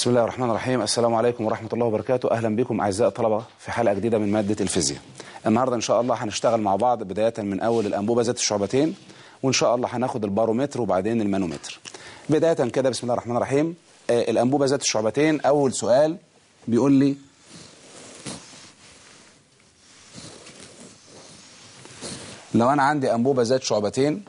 بسم الله الرحمن الرحيم السلام عليكم ورحمة الله وبركاته أهلا بكم أعزائي الطلبة في حلقة جديدة من مادة الفيزياء النهاردة إن شاء الله هنشتغل مع بعض بداية من أول الأنبوبة ذات الشعبتين وإن شاء الله هناخد البارومتر وبعدين المانومتر بداية كده بسم الله الرحمن الرحيم آه الأنبوبة ذات الشعبتين أول سؤال بيقول لي لو أنا عندي أنبوبة ذات شعبتين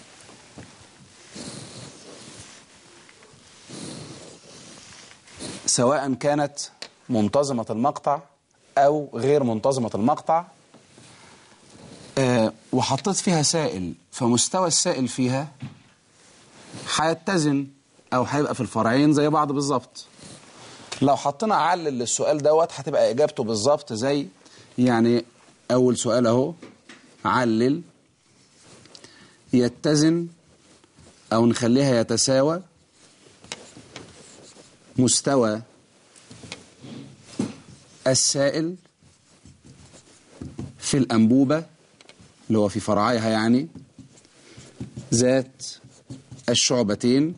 سواء كانت منتظمة المقطع أو غير منتظمة المقطع أه وحطيت فيها سائل فمستوى السائل فيها هيتزن أو هيبقى في الفرعين زي بعض بالظبط لو حطينا علل للسؤال دوت هتبقى إجابته بالظبط زي يعني أول سؤال أهو علل يتزن أو نخليها يتساوى مستوى السائل في الأنبوبة اللي هو في فرعيها يعني ذات الشعبتين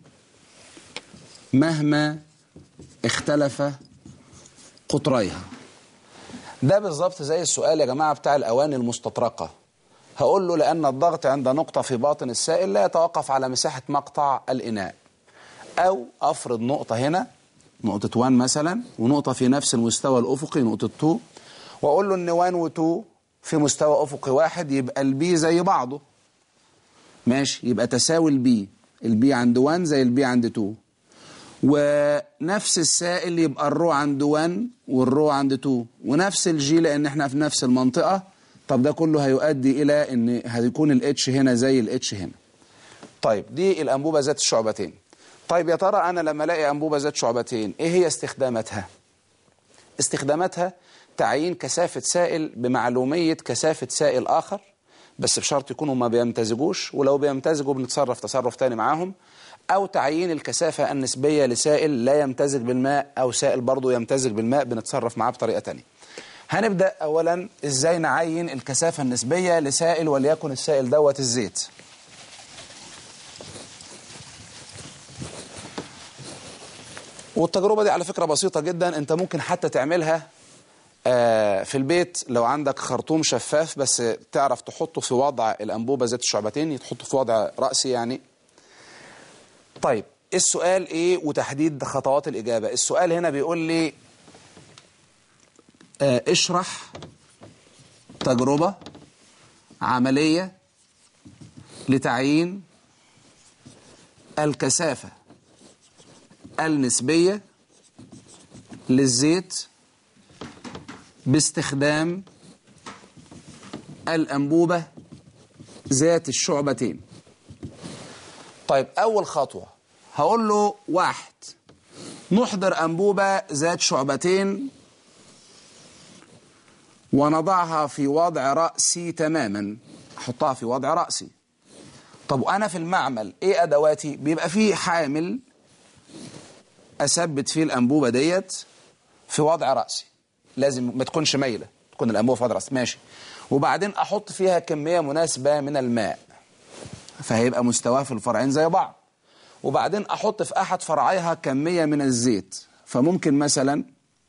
مهما اختلف قطريها ده بالظبط زي السؤال يا جماعة بتاع الأواني المستطرقة هقول له لأن الضغط عند نقطة في باطن السائل لا يتوقف على مساحة مقطع الإناء أو أفرض نقطة هنا نقطة 1 مثلا ونقطة في نفس المستوى الأفقي نقطة 2 وأقول له إن 1 و 2 في مستوى أفقي واحد يبقى البي زي بعضه ماشي يبقى تساوي البي البي عند 1 زي البي عند 2 ونفس السائل يبقى الرو عند 1 والرو عند 2 ونفس الجي لأن احنا في نفس المنطقة طب ده كله هيؤدي إلى إن هيكون الاتش هنا زي الاتش هنا طيب دي الأنبوبة ذات الشعبتين طيب يا ترى أنا لما ألاقي أنبوبة ذات شعبتين إيه هي استخداماتها؟ استخداماتها تعيين كثافة سائل بمعلومية كثافة سائل آخر بس بشرط يكونوا ما بيمتزجوش ولو بيمتزجوا بنتصرف تصرف تاني معاهم أو تعيين الكثافة النسبية لسائل لا يمتزج بالماء أو سائل برضه يمتزج بالماء بنتصرف معاه بطريقة تانية هنبدأ أولا إزاي نعين الكثافة النسبية لسائل وليكن السائل دوت الزيت والتجربة دي على فكرة بسيطة جدا انت ممكن حتى تعملها في البيت لو عندك خرطوم شفاف بس تعرف تحطه في وضع الأنبوبة ذات الشعبتين تحطه في وضع رأسي يعني طيب السؤال ايه وتحديد خطوات الإجابة السؤال هنا بيقول لي اشرح تجربة عملية لتعيين الكثافة النسبية للزيت باستخدام الأنبوبة ذات الشعبتين طيب أول خطوة هقول له واحد نحضر أنبوبة ذات شعبتين ونضعها في وضع رأسي تماما أحطها في وضع رأسي طب أنا في المعمل إيه أدواتي بيبقى فيه حامل اثبت فيه الانبوبه ديت في وضع راسي لازم ما تكونش مايله تكون الانبوبه في وضع راسي ماشي وبعدين احط فيها كميه مناسبه من الماء فهيبقى مستواه في الفرعين زي بعض وبعدين احط في احد فرعيها كميه من الزيت فممكن مثلا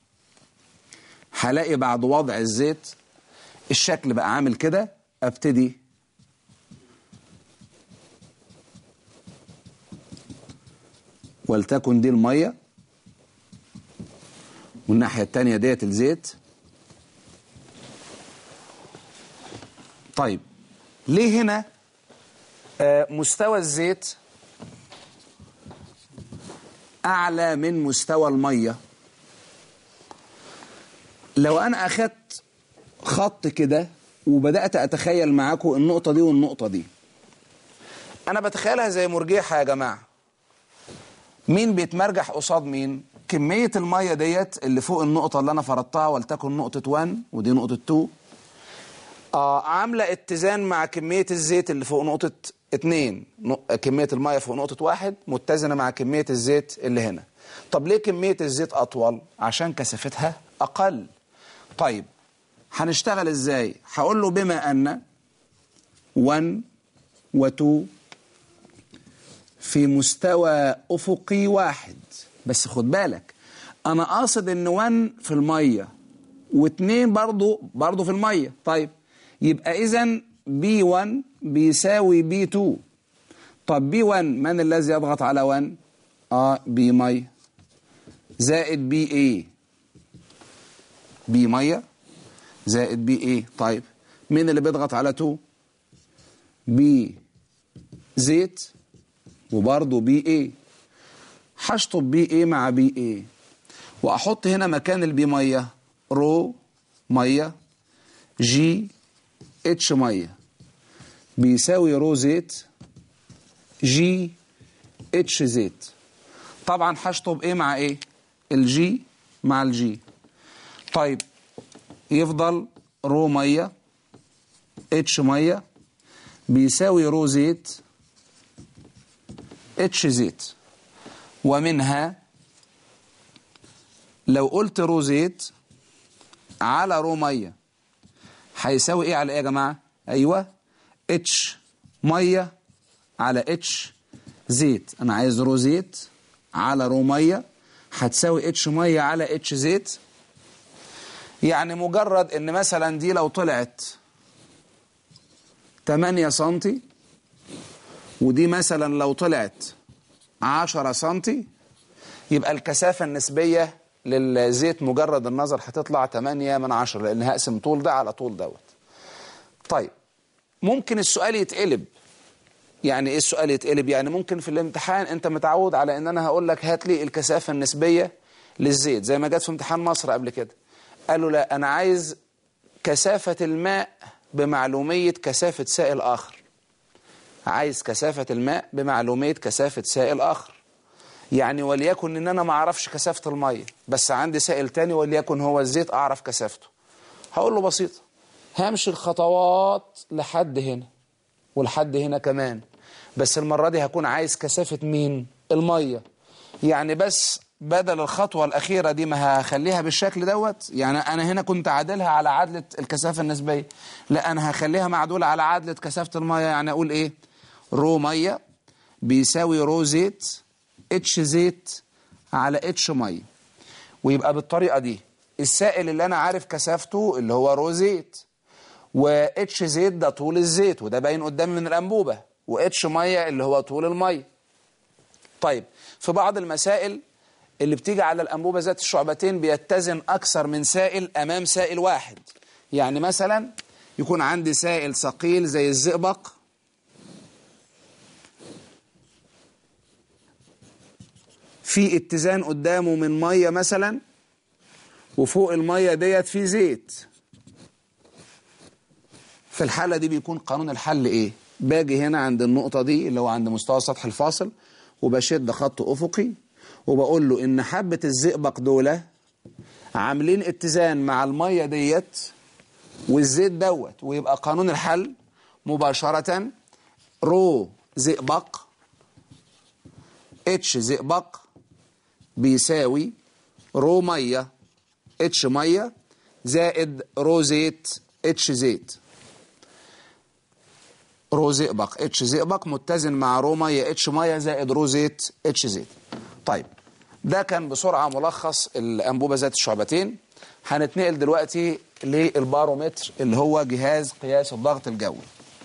هلاقي بعد وضع الزيت الشكل بقى عامل كده ابتدي ولتكن دي الميه والناحية التانية ديت الزيت طيب ليه هنا آه مستوى الزيت أعلى من مستوى المية لو أنا أخدت خط كده وبدأت أتخيل معاكم النقطة دي والنقطة دي أنا بتخيلها زي مرجحة يا جماعة مين بيتمرجح قصاد مين كمية المية ديت اللي فوق النقطة اللي أنا فرضتها ولتكن نقطة 1 ودي نقطة 2 آه عاملة اتزان مع كمية الزيت اللي فوق نقطة 2 كمية المية فوق نقطة 1 متزنة مع كمية الزيت اللي هنا طب ليه كمية الزيت أطول عشان كثافتها أقل طيب هنشتغل إزاي هقول له بما أن 1 و2 في مستوى أفقي واحد بس خد بالك انا قاصد ان 1 في الميه و2 برضو برضو في الميه طيب يبقى اذا بي 1 بيساوي بي 2 طب بي 1 من الذي يضغط على 1 اه بي ميه زائد بي ايه بي ميه زائد بي ايه طيب مين اللي بيضغط على 2 بي زيت وبرضه بي ايه هشطب بي ايه مع بي ايه واحط هنا مكان البي ميه رو ميه جي اتش ميه بيساوي رو زيت جي اتش زيت طبعا هشطب ايه مع ايه الجي مع الجي طيب يفضل رو ميه اتش ميه بيساوي رو زيت اتش زيت ومنها لو قلت رو زيت على رو ميه هيساوي ايه على ايه يا جماعه ايوه اتش ميه على اتش زيت انا عايز رو زيت على رو ميه هتساوي اتش ميه على اتش زيت يعني مجرد ان مثلا دي لو طلعت 8 سنتي ودي مثلا لو طلعت 10 سنتي يبقى الكثافة النسبية للزيت مجرد النظر هتطلع 8 من 10 لان هقسم طول ده على طول دوت طيب ممكن السؤال يتقلب يعني ايه السؤال يتقلب يعني ممكن في الامتحان انت متعود على ان انا هقول لك هات لي الكثافة النسبية للزيت زي ما جت في امتحان مصر قبل كده قالوا لا انا عايز كثافة الماء بمعلومية كثافة سائل آخر عايز كثافة الماء بمعلومية كثافة سائل آخر يعني وليكن ان انا ما اعرفش كثافة المية بس عندي سائل تاني وليكن هو الزيت اعرف كثافته هقول له بسيطة همشي الخطوات لحد هنا ولحد هنا كمان بس المرة دي هكون عايز كثافة مين المية يعني بس بدل الخطوة الأخيرة دي ما هخليها بالشكل دوت يعني أنا هنا كنت عادلها على عدلة الكثافة النسبية لا أنا هخليها معدولة على عدلة كثافة المية يعني أقول إيه رو مية بيساوي رو زيت اتش زيت على اتش مية ويبقى بالطريقة دي السائل اللي أنا عارف كثافته اللي هو رو زيت واتش زيت ده طول الزيت وده باين قدامي من الأنبوبة واتش مية اللي هو طول المية طيب في بعض المسائل اللي بتيجي على الأنبوبة ذات الشعبتين بيتزن أكثر من سائل أمام سائل واحد يعني مثلا يكون عندي سائل ثقيل زي الزئبق في اتزان قدامه من مية مثلا وفوق المية ديت في زيت في الحالة دي بيكون قانون الحل ايه باجي هنا عند النقطة دي اللي هو عند مستوى السطح الفاصل وبشد خط أفقي وبقول له ان حبة الزئبق دول عاملين اتزان مع المية ديت والزيت دوت ويبقى قانون الحل مباشرة رو زئبق اتش زئبق بيساوي رو مية اتش مية زائد رو زيت اتش زيت رو زئبق اتش زئبق متزن مع رو مية اتش مية زائد رو زيت اتش زيت طيب ده كان بسرعة ملخص الأنبوبة ذات الشعبتين هنتنقل دلوقتي للبارومتر اللي هو جهاز قياس الضغط الجوي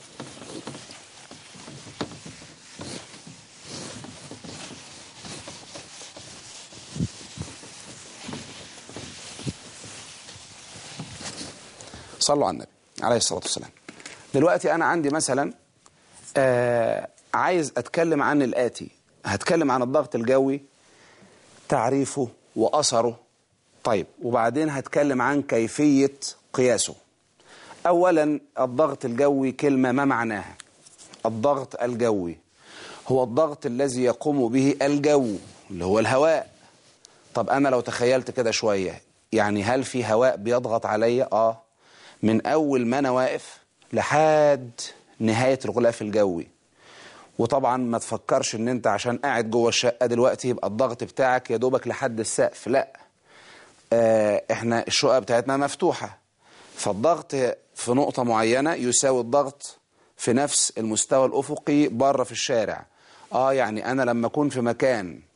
صلوا على النبي عليه الصلاة والسلام دلوقتي أنا عندي مثلا آه عايز أتكلم عن الآتي هتكلم عن الضغط الجوي تعريفه وأثره طيب وبعدين هتكلم عن كيفية قياسه أولا الضغط الجوي كلمة ما معناها الضغط الجوي هو الضغط الذي يقوم به الجو اللي هو الهواء طب أنا لو تخيلت كده شوية يعني هل في هواء بيضغط عليا آه من أول ما أنا واقف لحد نهاية الغلاف الجوي وطبعا ما تفكرش ان انت عشان قاعد جوه الشقه دلوقتي يبقى الضغط بتاعك يا دوبك لحد السقف لا اه احنا الشقه بتاعتنا مفتوحه فالضغط في نقطه معينه يساوي الضغط في نفس المستوى الافقي بره في الشارع اه يعني انا لما اكون في مكان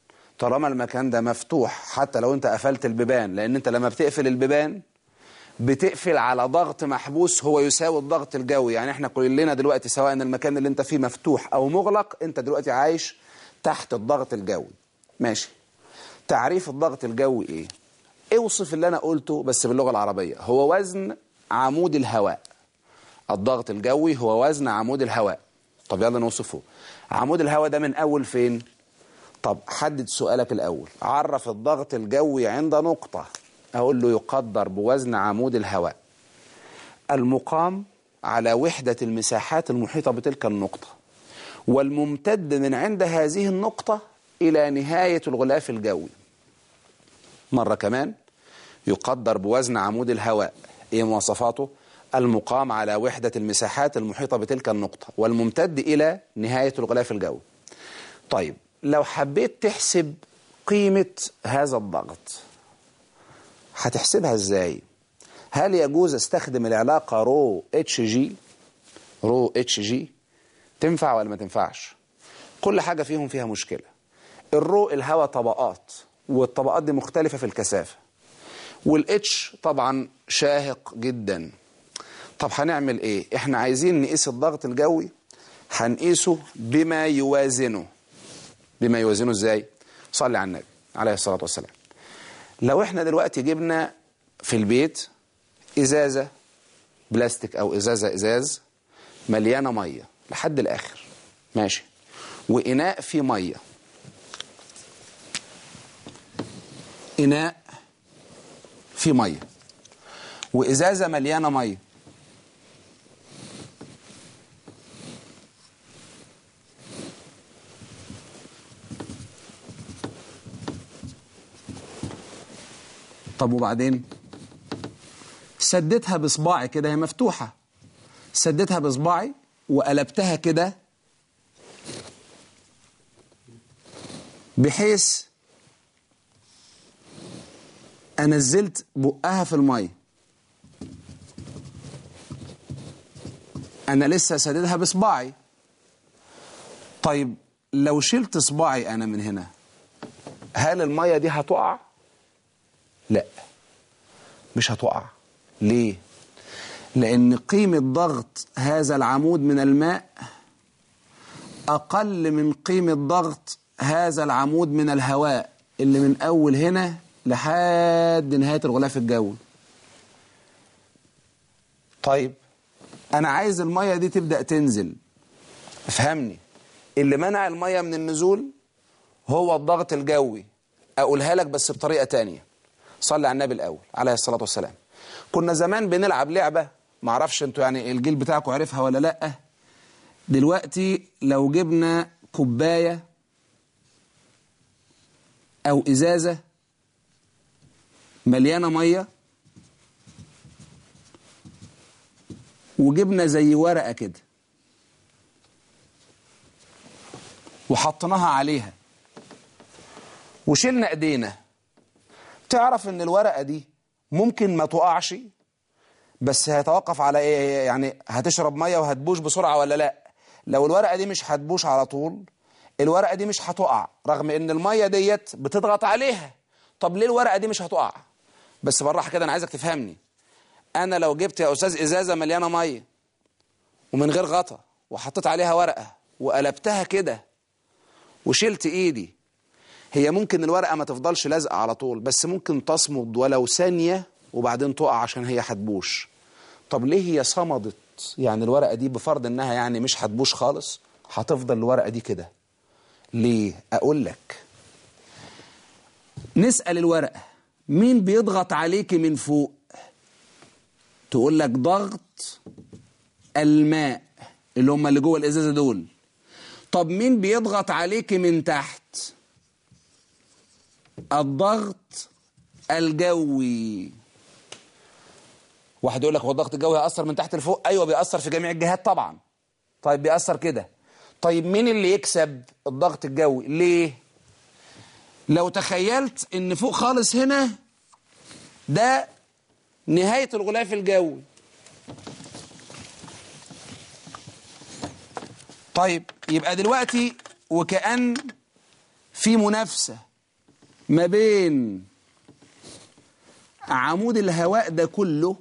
طالما المكان ده مفتوح حتى لو انت قفلت البيبان لان انت لما بتقفل البيبان بتقفل على ضغط محبوس هو يساوي الضغط الجوي يعني احنا كلنا دلوقتي سواء المكان اللي انت فيه مفتوح او مغلق انت دلوقتي عايش تحت الضغط الجوي ماشي تعريف الضغط الجوي ايه اوصف اللي انا قلته بس باللغة العربية هو وزن عمود الهواء الضغط الجوي هو وزن عمود الهواء طب يلا نوصفه عمود الهواء ده من اول فين طب حدد سؤالك الاول عرف الضغط الجوي عند نقطة اقول له يقدر بوزن عمود الهواء المقام على وحدة المساحات المحيطة بتلك النقطة والممتد من عند هذه النقطة إلى نهاية الغلاف الجوي مرة كمان يقدر بوزن عمود الهواء إيه مواصفاته؟ المقام على وحدة المساحات المحيطة بتلك النقطة والممتد إلى نهاية الغلاف الجوي طيب لو حبيت تحسب قيمة هذا الضغط هتحسبها ازاي هل يجوز استخدم العلاقة رو اتش جي رو اتش جي تنفع ولا ما تنفعش كل حاجة فيهم فيها مشكلة الرو الهواء طبقات والطبقات دي مختلفة في الكثافة والاتش طبعا شاهق جدا طب هنعمل ايه احنا عايزين نقيس الضغط الجوي هنقيسه بما يوازنه بما يوازنه ازاي صلي على النبي عليه الصلاة والسلام لو احنا دلوقتي جبنا في البيت ازازة بلاستيك او ازازة ازاز مليانة مية لحد الاخر ماشي واناء فيه مية اناء فيه مية وازازة مليانة مية طب وبعدين سدتها بصباعي كده هي مفتوحة سدتها بصباعي وقلبتها كده بحيث أنزلت بقها في المية أنا لسه سددها بصباعي طيب لو شلت صباعي أنا من هنا هل المية دي هتقع؟ لا مش هتقع ليه لأن قيمة ضغط هذا العمود من الماء أقل من قيمة ضغط هذا العمود من الهواء اللي من أول هنا لحد نهاية الغلاف الجوي طيب أنا عايز المية دي تبدأ تنزل افهمني اللي منع المية من النزول هو الضغط الجوي أقولها لك بس بطريقة تانية صلي على النبي الأول عليه الصلاة والسلام كنا زمان بنلعب لعبة معرفش انتوا يعني الجيل بتاعكم عارفها ولا لأ دلوقتي لو جبنا كوباية أو إزازة مليانة مية وجبنا زي ورقة كده وحطيناها عليها وشلنا ايدينا تعرف ان الورقة دي ممكن ما تقعش بس هيتوقف على ايه يعني هتشرب مية وهتبوش بسرعة ولا لا لو الورقة دي مش هتبوش على طول الورقة دي مش هتقع رغم ان المية ديت بتضغط عليها طب ليه الورقة دي مش هتقع بس بالراحة كده انا عايزك تفهمني انا لو جبت يا استاذ ازازة مليانة مية ومن غير غطا وحطيت عليها ورقة وقلبتها كده وشلت ايدي هي ممكن الورقة ما تفضلش لازقة على طول بس ممكن تصمد ولو ثانية وبعدين تقع عشان هي هتبوش طب ليه هي صمدت يعني الورقة دي بفرض انها يعني مش هتبوش خالص هتفضل الورقة دي كده ليه اقول لك نسأل الورقة مين بيضغط عليك من فوق تقول لك ضغط الماء اللي هم اللي جوه الازازه دول طب مين بيضغط عليك من تحت الضغط الجوي واحد يقول لك هو الضغط الجوي هيأثر من تحت لفوق ايوه بيأثر في جميع الجهات طبعا طيب بيأثر كده طيب مين اللي يكسب الضغط الجوي ليه لو تخيلت ان فوق خالص هنا ده نهاية الغلاف الجوي طيب يبقى دلوقتي وكأن في منافسة ما بين عمود الهواء ده كله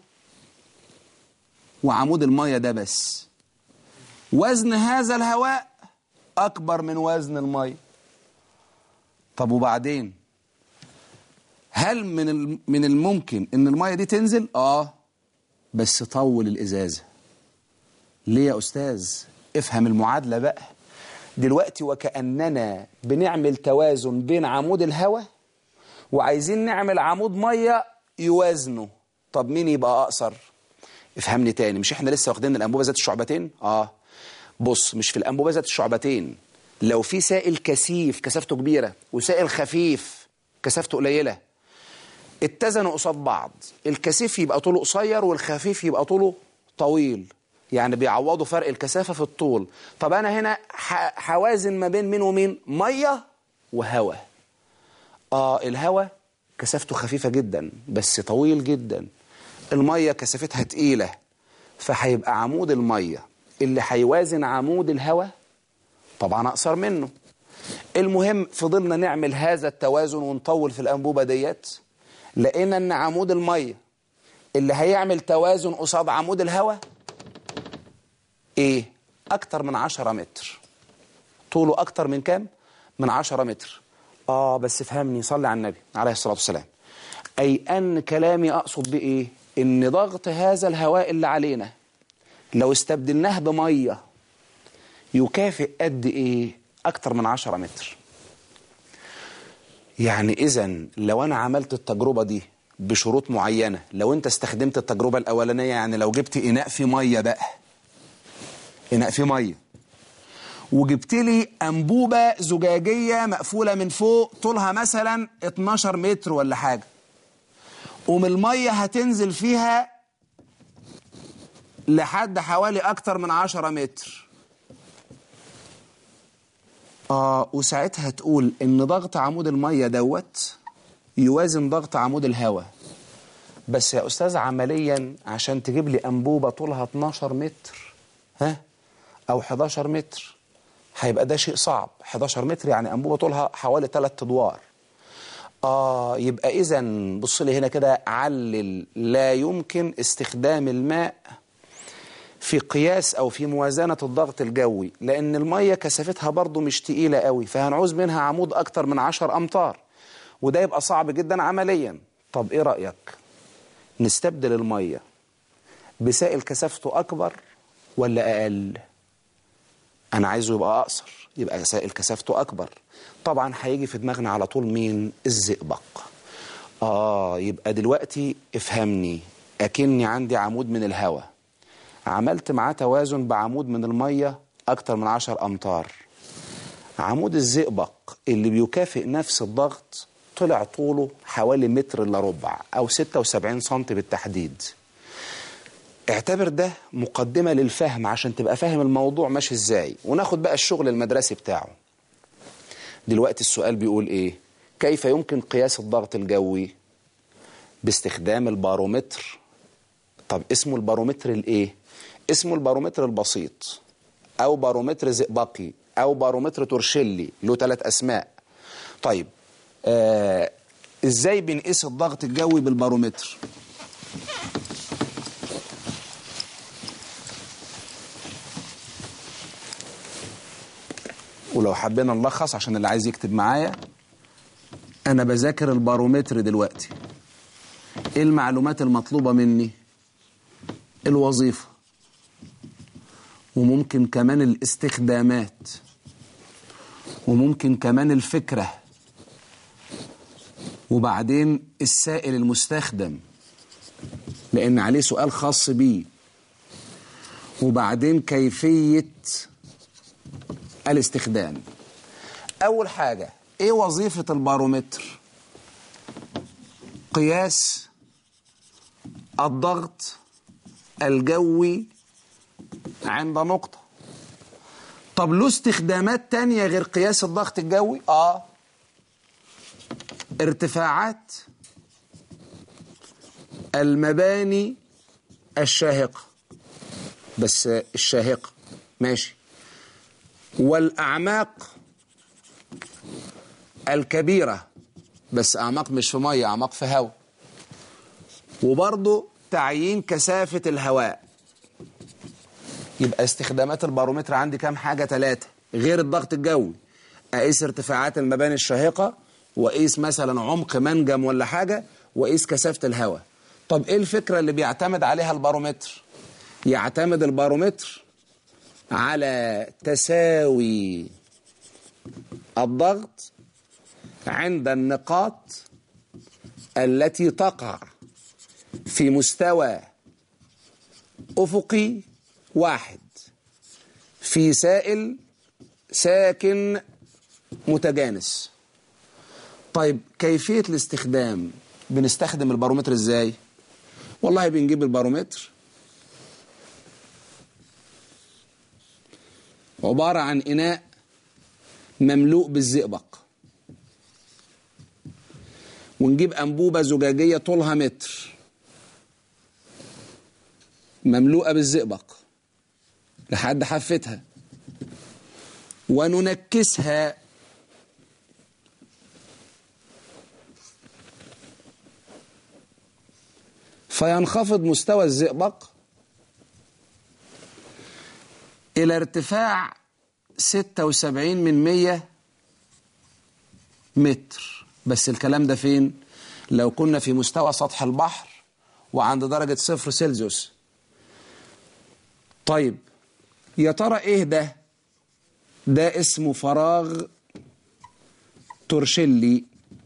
وعمود المية ده بس وزن هذا الهواء أكبر من وزن المية طب وبعدين هل من من الممكن ان المية دي تنزل اه بس طول الازازة ليه يا استاذ افهم المعادلة بقى دلوقتي وكأننا بنعمل توازن بين عمود الهواء وعايزين نعمل عمود مية يوازنه طب مين يبقى أقصر افهمني تاني مش احنا لسه واخدين الأنبوبة ذات الشعبتين اه بص مش في الأنبوبة ذات الشعبتين لو في سائل كثيف كثافته كبيرة وسائل خفيف كثافته قليلة اتزنوا قصاد بعض الكثيف يبقى طوله قصير والخفيف يبقى طوله طويل يعني بيعوضوا فرق الكثافة في الطول طب أنا هنا حوازن ما بين مين ومين مية وهواء آه الهواء كثافته خفيفة جدا بس طويل جدا المية كثافتها تقيلة فهيبقى عمود المية اللي هيوازن عمود الهواء طبعا أقصر منه المهم فضلنا نعمل هذا التوازن ونطول في الأنبوبة ديت لقينا ان عمود المية اللي هيعمل توازن قصاد عمود الهواء ايه اكتر من عشرة متر طوله اكتر من كام من عشرة متر اه بس فهمني صلي على النبي عليه الصلاة والسلام اي ان كلامي اقصد بايه ان ضغط هذا الهواء اللي علينا لو استبدلناه بمية يكافئ قد ايه اكتر من عشرة متر يعني اذا لو انا عملت التجربة دي بشروط معينة لو انت استخدمت التجربة الاولانية يعني لو جبت اناء فيه مية بقى اناء فيه مية وجبت لي انبوبة زجاجية مقفولة من فوق طولها مثلا 12 متر ولا حاجة ومن المية هتنزل فيها لحد حوالي اكتر من 10 متر آه وساعتها تقول إن ضغط عمود المية دوت يوازن ضغط عمود الهواء بس يا أستاذ عمليا عشان تجيب لي أنبوبة طولها 12 متر ها أو 11 متر هيبقى ده شيء صعب 11 متر يعني أنبوبة طولها حوالي 3 أدوار آه يبقى إذا بص لي هنا كده علل لا يمكن استخدام الماء في قياس أو في موازنة الضغط الجوي لأن المية كثافتها برضو مش تقيلة قوي فهنعوز منها عمود أكتر من 10 أمتار وده يبقى صعب جدا عمليا طب إيه رأيك نستبدل المية بسائل كثافته أكبر ولا أقل أنا عايزه يبقى أقصر يبقى سائل كثافته أكبر طبعا هيجي في دماغنا على طول مين الزئبق آه يبقى دلوقتي افهمني أكني عندي عمود من الهواء عملت معاه توازن بعمود من المية أكتر من عشر أمتار عمود الزئبق اللي بيكافئ نفس الضغط طلع طوله حوالي متر إلا ربع أو 76 سنتي بالتحديد اعتبر ده مقدمة للفهم عشان تبقى فاهم الموضوع ماشي ازاي وناخد بقى الشغل المدرسي بتاعه دلوقتي السؤال بيقول ايه كيف يمكن قياس الضغط الجوي باستخدام البارومتر طب اسمه البارومتر الايه اسمه البارومتر البسيط او بارومتر زئبقي او بارومتر تورشيلي له ثلاث اسماء طيب آه ازاي بنقيس الضغط الجوي بالبارومتر ولو حبينا نلخص عشان اللي عايز يكتب معايا انا بذاكر البارومتر دلوقتي ايه المعلومات المطلوبة مني الوظيفة وممكن كمان الاستخدامات وممكن كمان الفكرة وبعدين السائل المستخدم لأن عليه سؤال خاص بيه وبعدين كيفية الاستخدام أول حاجة إيه وظيفة البارومتر قياس الضغط الجوي عند نقطة طب له استخدامات تانية غير قياس الضغط الجوي آه ارتفاعات المباني الشاهقة بس الشاهقة ماشي والأعماق الكبيرة بس أعماق مش في مية أعماق في هواء وبرضه تعيين كثافة الهواء يبقى استخدامات البارومتر عندي كام حاجة ثلاثة غير الضغط الجوي أقيس ارتفاعات المباني الشاهقة وأقيس مثلا عمق منجم ولا حاجة وأقيس كثافة الهواء طب إيه الفكرة اللي بيعتمد عليها البارومتر يعتمد البارومتر على تساوي الضغط عند النقاط التي تقع في مستوى أفقي واحد في سائل ساكن متجانس طيب كيفية الاستخدام بنستخدم البارومتر ازاي والله بنجيب البارومتر عبارة عن إناء مملوء بالزئبق ونجيب أنبوبة زجاجية طولها متر مملوءة بالزئبق لحد حفتها وننكسها فينخفض مستوى الزئبق إلى ارتفاع 76 من 100 متر بس الكلام ده فين؟ لو كنا في مستوى سطح البحر وعند درجة صفر سيلزيوس طيب يا ترى ايه ده؟ ده اسمه فراغ تورشيلي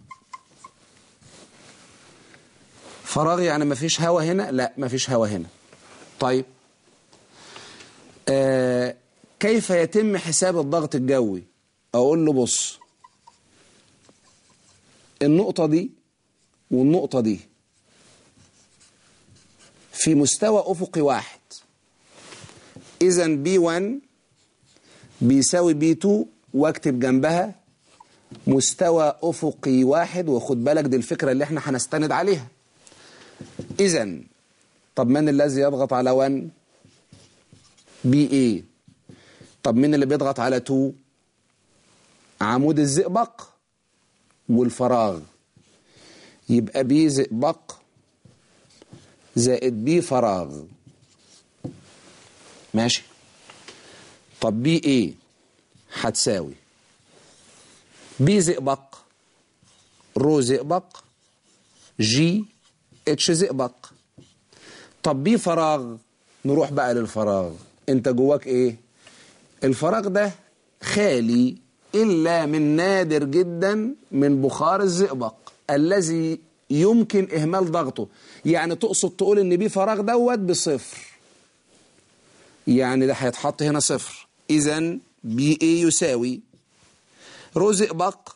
فراغ يعني مفيش هوا هنا؟ لا مفيش هوا هنا طيب آه كيف يتم حساب الضغط الجوي اقول له بص النقطة دي والنقطة دي في مستوى أفقي واحد إذا بي 1 بيساوي بي 2 واكتب جنبها مستوى أفقي واحد وخد بالك دي الفكرة اللي احنا هنستند عليها إذا طب من الذي يضغط على 1 بي اي طب مين اللي بيضغط على 2 عمود الزئبق والفراغ يبقى بي زئبق زائد بي فراغ ماشي طب بي ايه هتساوي بي زئبق رو زئبق جي اتش زئبق طب بي فراغ نروح بقى للفراغ انت جواك ايه الفراغ ده خالي إلا من نادر جدا من بخار الزئبق الذي يمكن إهمال ضغطه يعني تقصد تقول إن بيه فراغ دوت بصفر يعني ده هيتحط هنا صفر إذا بي اي يساوي رو زئبق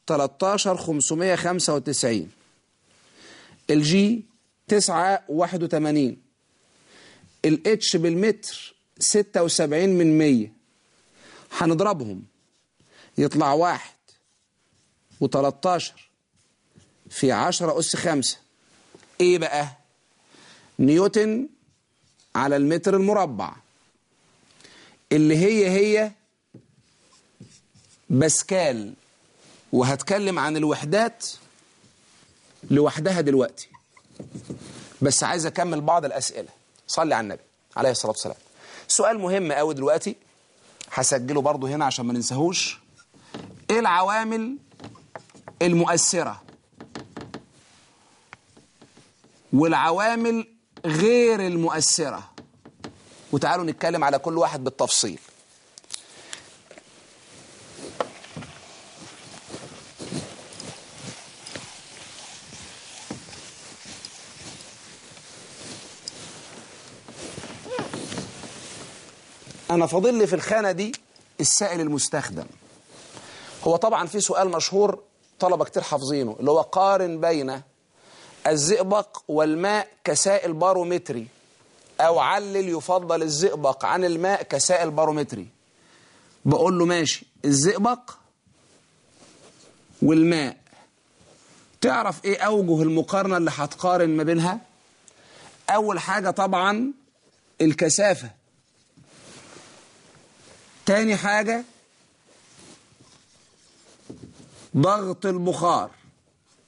13595 الجي 981 الاتش بالمتر 76 من 100 هنضربهم يطلع واحد وتلاتاشر في عشرة أس خمسة إيه بقى؟ نيوتن على المتر المربع اللي هي هي باسكال وهتكلم عن الوحدات لوحدها دلوقتي بس عايز أكمل بعض الأسئلة صلي على النبي عليه الصلاة والسلام سؤال مهم قوي دلوقتي هسجله برضو هنا عشان ما ننساهوش ايه العوامل المؤثرة والعوامل غير المؤثرة وتعالوا نتكلم على كل واحد بالتفصيل أنا فاضل لي في الخانة دي السائل المستخدم هو طبعا في سؤال مشهور طلبة كتير حافظينه اللي هو قارن بين الزئبق والماء كسائل بارومتري أو علل يفضل الزئبق عن الماء كسائل بارومتري بقول له ماشي الزئبق والماء تعرف ايه أوجه المقارنة اللي هتقارن ما بينها أول حاجة طبعا الكثافة تاني حاجة ضغط البخار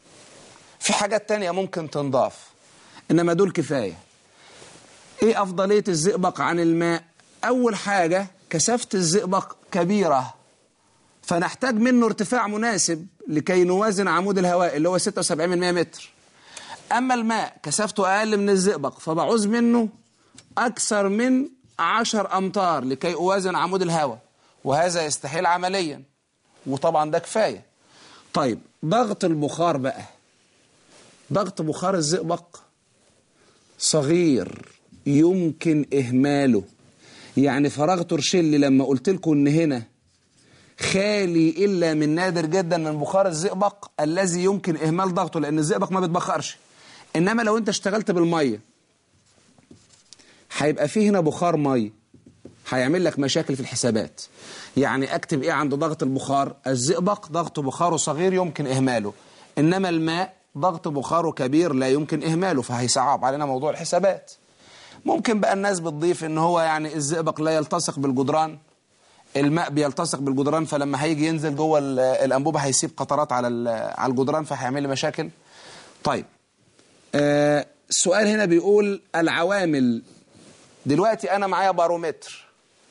الحاجة التانية ممكن تنضاف إنما دول كفاية إيه أفضلية الزئبق عن الماء أول حاجة كثافة الزئبق كبيرة فنحتاج منه ارتفاع مناسب لكي نوازن عمود الهواء اللي هو 76 من 100 متر أما الماء كثافته أقل من الزئبق فبعوز منه أكثر من 10 أمتار لكي أوازن عمود الهواء وهذا يستحيل عمليا وطبعا ده كفاية طيب ضغط البخار بقى ضغط بخار الزئبق صغير يمكن إهماله يعني فراغ ترشلي لما قلت لكم إن هنا خالي إلا من نادر جدا من بخار الزئبق الذي يمكن إهمال ضغطه لأن الزئبق ما بتبخرش إنما لو أنت اشتغلت بالمية هيبقى فيه هنا بخار مية هيعمل لك مشاكل في الحسابات يعني أكتب إيه عند ضغط البخار الزئبق ضغط بخاره صغير يمكن إهماله إنما الماء ضغط بخاره كبير لا يمكن إهماله فهيصعب علينا موضوع الحسابات ممكن بقى الناس بتضيف إن هو يعني الزئبق لا يلتصق بالجدران الماء بيلتصق بالجدران فلما هيجي ينزل جوه الانبوبه هيسيب قطرات على على الجدران فهيعمل لي مشاكل طيب آه السؤال هنا بيقول العوامل دلوقتي انا معايا بارومتر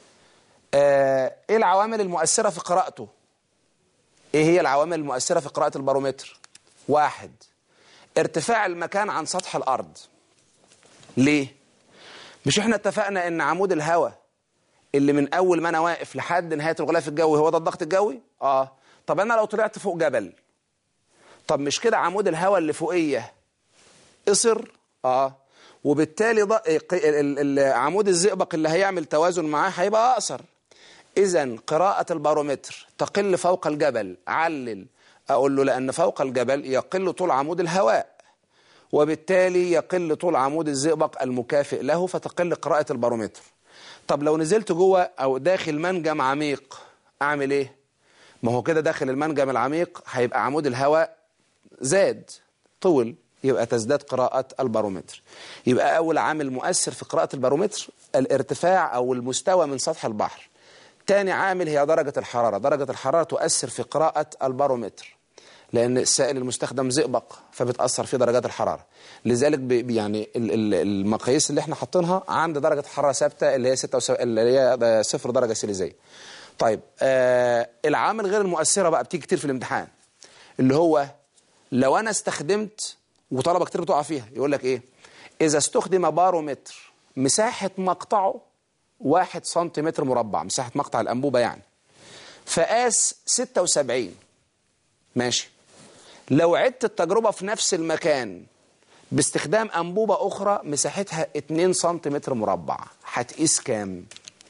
آه ايه العوامل المؤثره في قراءته ايه هي العوامل المؤثره في قراءه البارومتر واحد ارتفاع المكان عن سطح الارض ليه مش احنا اتفقنا ان عمود الهواء اللي من اول ما انا واقف لحد نهايه الغلاف الجوي هو ده الضغط الجوي اه طب انا لو طلعت فوق جبل طب مش كده عمود الهواء اللي فوقيه قصر اه وبالتالي ض... عمود الزئبق اللي هيعمل توازن معاه هيبقى اقصر اذا قراءه البارومتر تقل فوق الجبل علل اقول له لان فوق الجبل يقل طول عمود الهواء وبالتالي يقل طول عمود الزئبق المكافئ له فتقل قراءه البارومتر طب لو نزلت جوه او داخل منجم عميق اعمل ايه ما هو كده داخل المنجم العميق هيبقى عمود الهواء زاد طول يبقى تزداد قراءة البارومتر يبقى أول عامل مؤثر في قراءة البارومتر الارتفاع أو المستوى من سطح البحر تاني عامل هي درجة الحرارة درجة الحرارة تؤثر في قراءة البارومتر لأن السائل المستخدم زئبق فبتأثر في درجات الحرارة لذلك يعني المقاييس اللي احنا حاطينها عند درجة حرارة ثابتة اللي هي 76 اللي هي صفر درجة سيليزية طيب آه العوامل غير المؤثرة بقى بتيجي كتير في الامتحان اللي هو لو أنا استخدمت وطلبة كتير بتقع فيها يقول لك إيه إذا استخدم بارومتر مساحة مقطعه واحد سنتيمتر مربع مساحة مقطع الأنبوبة يعني فقاس 76 ماشي لو عدت التجربة في نفس المكان باستخدام أنبوبة أخرى مساحتها 2 سنتيمتر مربع هتقيس كام؟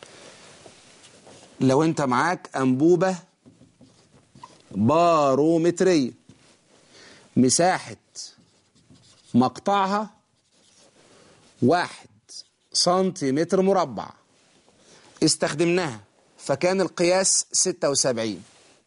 لو أنت معاك أنبوبة بارومترية مساحة مقطعها واحد سنتيمتر مربع استخدمناها فكان القياس 76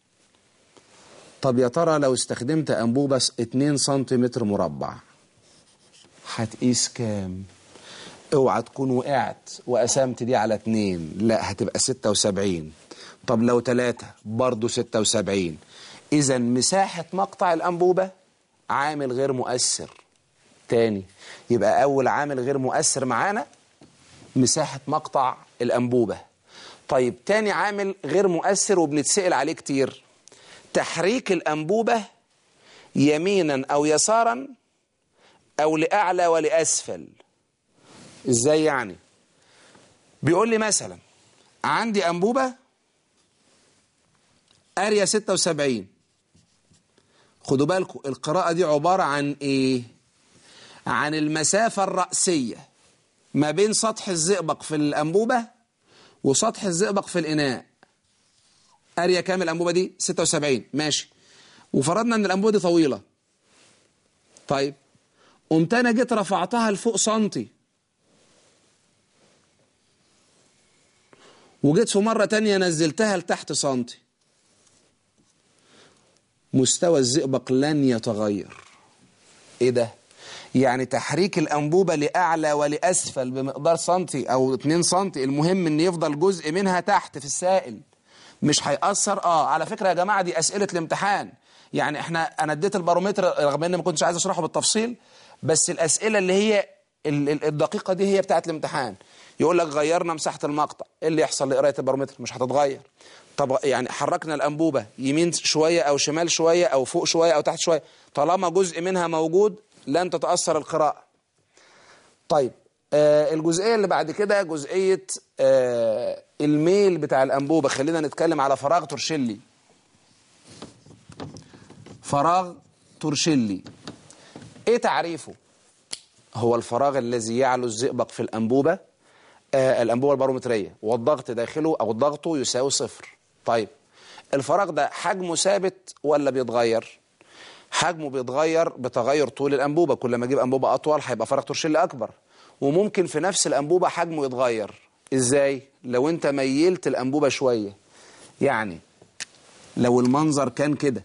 طب يا ترى لو استخدمت أنبوبة 2 سنتيمتر مربع هتقيس كام اوعى تكون وقعت وقسمت دي على 2 لا هتبقى 76 طب لو 3 برضه 76 اذا مساحة مقطع الأنبوبة عامل غير مؤثر تاني يبقى أول عامل غير مؤثر معانا مساحة مقطع الأنبوبة طيب تاني عامل غير مؤثر وبنتسأل عليه كتير تحريك الأنبوبة يمينا أو يسارا أو لأعلى ولأسفل إزاي يعني بيقول لي مثلا عندي أنبوبة أريا 76 خدوا بالكم القراءة دي عبارة عن إيه عن المسافة الرأسية ما بين سطح الزئبق في الأنبوبة وسطح الزئبق في الإناء أريا كام الأنبوبة دي 76 ماشي وفرضنا أن الأنبوبة دي طويلة طيب قمت أنا جيت رفعتها لفوق سنتي وجيت في مرة تانية نزلتها لتحت سنتي مستوى الزئبق لن يتغير ايه ده يعني تحريك الأنبوبة لأعلى ولأسفل بمقدار سنتي أو 2 سنتي المهم أن يفضل جزء منها تحت في السائل مش هيأثر اه على فكرة يا جماعة دي أسئلة الامتحان يعني احنا انا اديت البارومتر رغم اني ما كنتش عايز اشرحه بالتفصيل بس الأسئلة اللي هي ال- ال- الدقيقة دي هي بتاعت الامتحان يقول لك غيرنا مساحة المقطع ايه اللي يحصل لقراية البارومتر مش هتتغير طب يعني حركنا الأنبوبة يمين شوية أو شمال شوية أو فوق شوية أو تحت شوية طالما جزء منها موجود لن تتأثر القراءة طيب آه الجزئية اللي بعد كده جزئية آه الميل بتاع الأنبوبة خلينا نتكلم على فراغ تورشيلي فراغ تورشيلي ايه تعريفه هو الفراغ الذي يعلو الزئبق في الأنبوبة آه الأنبوبة البارومترية والضغط داخله أو ضغطه يساوي صفر طيب الفراغ ده حجمه ثابت ولا بيتغير حجمه بيتغير بتغير طول الأنبوبة كل ما أجيب أنبوبة أطول هيبقى فراغ تورشيلي أكبر وممكن في نفس الأنبوبة حجمه يتغير إزاي؟ لو أنت ميلت الأنبوبة شوية يعني لو المنظر كان كده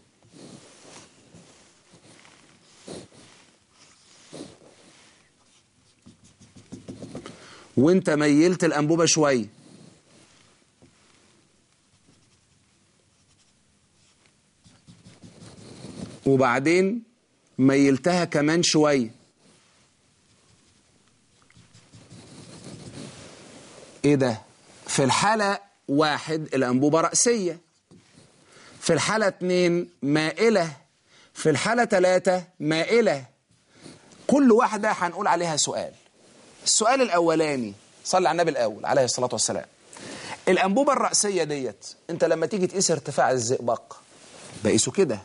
وانت ميلت الأنبوبة شوية وبعدين ميلتها كمان شوية ايه ده في الحالة واحد الأنبوبة رأسية في الحالة اتنين مائلة في الحالة تلاتة مائلة كل واحدة هنقول عليها سؤال السؤال الأولاني صلي على النبي الأول عليه الصلاة والسلام الأنبوبة الرأسية ديت أنت لما تيجي تقيس ارتفاع الزئبق بقيسه كده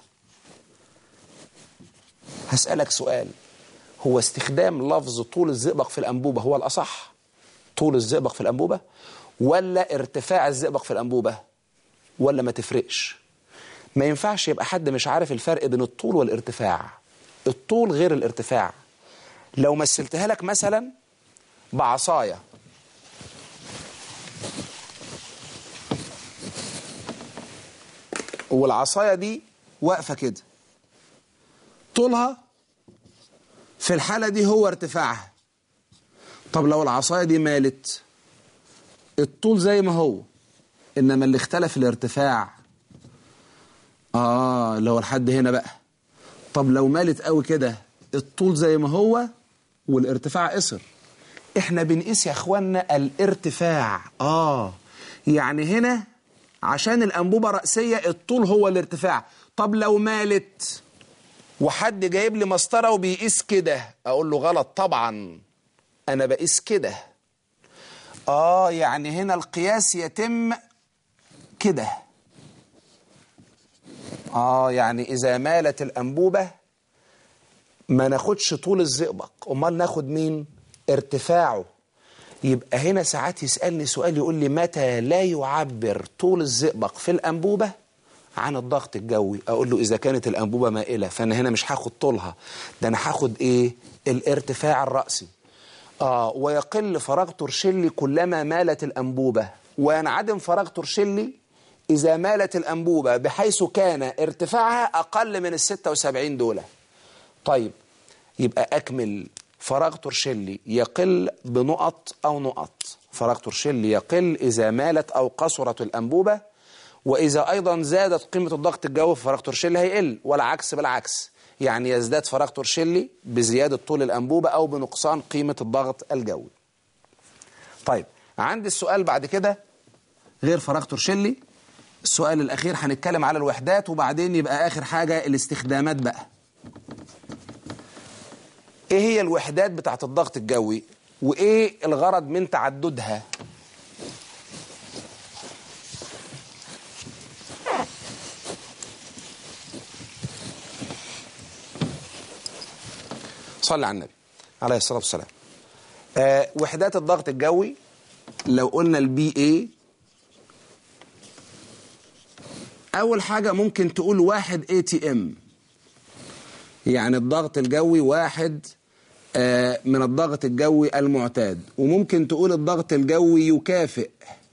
هسألك سؤال هو استخدام لفظ طول الزئبق في الأنبوبة هو الأصح طول الزئبق في الأنبوبة ولا ارتفاع الزئبق في الأنبوبة ولا ما تفرقش ما ينفعش يبقى حد مش عارف الفرق بين الطول والارتفاع الطول غير الارتفاع لو مثلتها لك مثلا بعصاية والعصاية دي واقفة كده طولها في الحالة دي هو ارتفاعها طب لو العصاية دي مالت الطول زي ما هو إنما اللي اختلف الارتفاع آه لو الحد هنا بقى طب لو مالت قوي كده الطول زي ما هو والارتفاع قصر احنا بنقيس يا اخوانا الارتفاع اه يعني هنا عشان الانبوبه راسيه الطول هو الارتفاع طب لو مالت وحد جايب لي مسطره وبيقيس كده اقول له غلط طبعا انا بقيس كده اه يعني هنا القياس يتم كده اه يعني اذا مالت الانبوبه ما ناخدش طول الزئبق امال ناخد مين ارتفاعه يبقى هنا ساعات يسألني سؤال يقول لي متى لا يعبر طول الزئبق في الأنبوبة عن الضغط الجوي أقول له إذا كانت الأنبوبة مائلة فأنا هنا مش هاخد طولها ده أنا هاخد إيه الارتفاع الرأسي آه ويقل فراغ تورشيلي كلما مالت الأنبوبة وينعدم فراغ تورشيلي إذا مالت الأنبوبة بحيث كان ارتفاعها أقل من ال 76 دولة طيب يبقى أكمل فراغ تورشيلي يقل بنقط أو نقط فراغ تورشيلي يقل إذا مالت أو قصرت الأنبوبة وإذا أيضا زادت قيمة الضغط الجوي في فراغ تورشيلي هيقل والعكس بالعكس يعني يزداد فراغ تورشيلي بزيادة طول الأنبوبة أو بنقصان قيمة الضغط الجوي طيب عندي السؤال بعد كده غير فراغ تورشيلي السؤال الأخير هنتكلم على الوحدات وبعدين يبقى آخر حاجة الاستخدامات بقى ايه هي الوحدات بتاعت الضغط الجوي وايه الغرض من تعددها صلي على النبي عليه الصلاة والسلام آه وحدات الضغط الجوي لو قلنا البي اي اول حاجة ممكن تقول واحد اي تي ام يعني الضغط الجوي واحد من الضغط الجوي المعتاد وممكن تقول الضغط الجوي يكافئ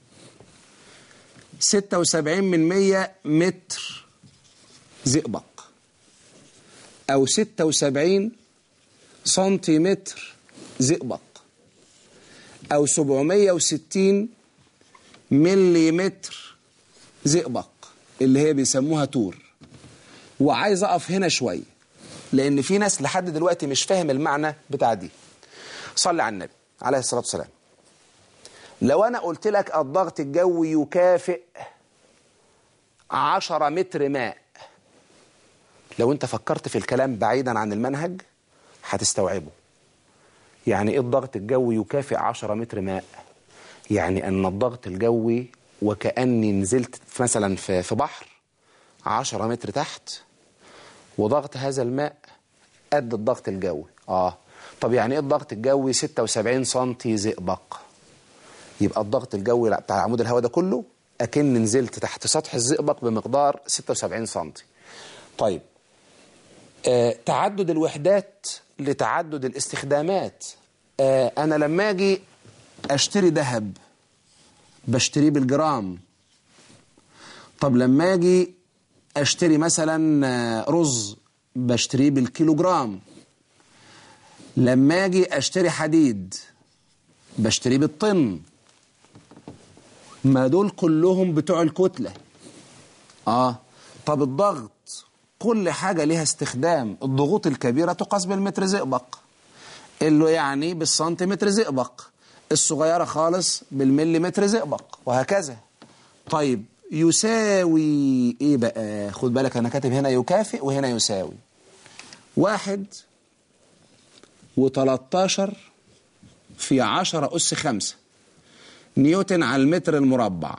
76 من 100 متر زئبق أو 76 سنتيمتر زئبق أو 760 مليمتر زئبق اللي هي بيسموها تور وعايز اقف هنا شويه لان في ناس لحد دلوقتي مش فاهم المعنى بتاع دي صلي على النبي عليه الصلاه والسلام لو انا قلت لك الضغط الجوي يكافئ عشرة متر ماء لو انت فكرت في الكلام بعيدا عن المنهج هتستوعبه يعني ايه الضغط الجوي يكافئ 10 متر ماء يعني ان الضغط الجوي وكاني نزلت مثلا في في بحر 10 متر تحت وضغط هذا الماء قد الضغط الجوي اه طب يعني ايه الضغط الجوي 76 سم زئبق يبقى الضغط الجوي بتاع عمود الهواء ده كله اكن نزلت تحت سطح الزئبق بمقدار 76 سم طيب آه تعدد الوحدات لتعدد الاستخدامات آه انا لما اجي اشتري ذهب بشتريه بالجرام طب لما اجي اشتري مثلا آه، رز بشتريه بالكيلوجرام لما اجي اشتري حديد بشتريه بالطن ما دول كلهم بتوع الكتلة اه طب الضغط كل حاجة لها استخدام الضغوط الكبيرة تقاس بالمتر زئبق اللي يعني بالسنتيمتر زئبق الصغيرة خالص بالمليمتر زئبق وهكذا طيب يساوي ايه بقى خد بالك انا كاتب هنا يكافئ وهنا يساوي واحد وتلاتاشر في عشرة أس خمسة نيوتن على المتر المربع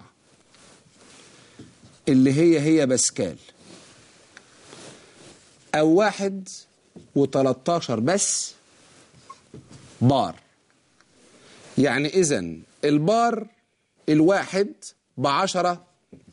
اللي هي هي باسكال أو واحد وتلاتاشر بس بار يعني إذا البار الواحد بعشرة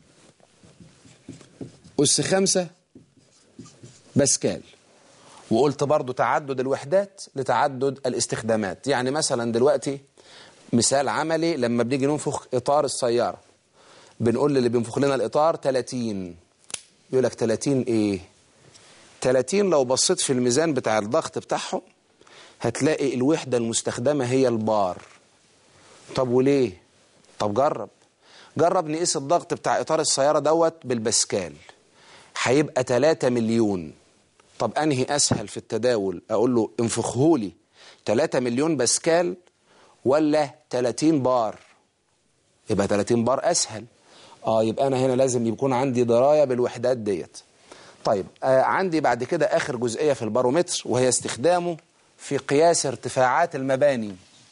أس خمسة باسكال وقلت برضو تعدد الوحدات لتعدد الاستخدامات يعني مثلا دلوقتي مثال عملي لما بنيجي ننفخ إطار السيارة بنقول للي بينفخ لنا الإطار 30 يقول لك 30 إيه 30 لو بصيت في الميزان بتاع الضغط بتاعهم هتلاقي الوحدة المستخدمة هي البار طب وليه طب جرب جرب نقيس الضغط بتاع إطار السيارة دوت بالباسكال هيبقى 3 مليون طب أنهي أسهل في التداول أقول له انفخهولي 3 مليون باسكال ولا 30 بار يبقى 30 بار أسهل آه يبقى أنا هنا لازم يكون عندي دراية بالوحدات ديت طيب آه عندي بعد كده آخر جزئية في البارومتر وهي استخدامه في قياس ارتفاعات المباني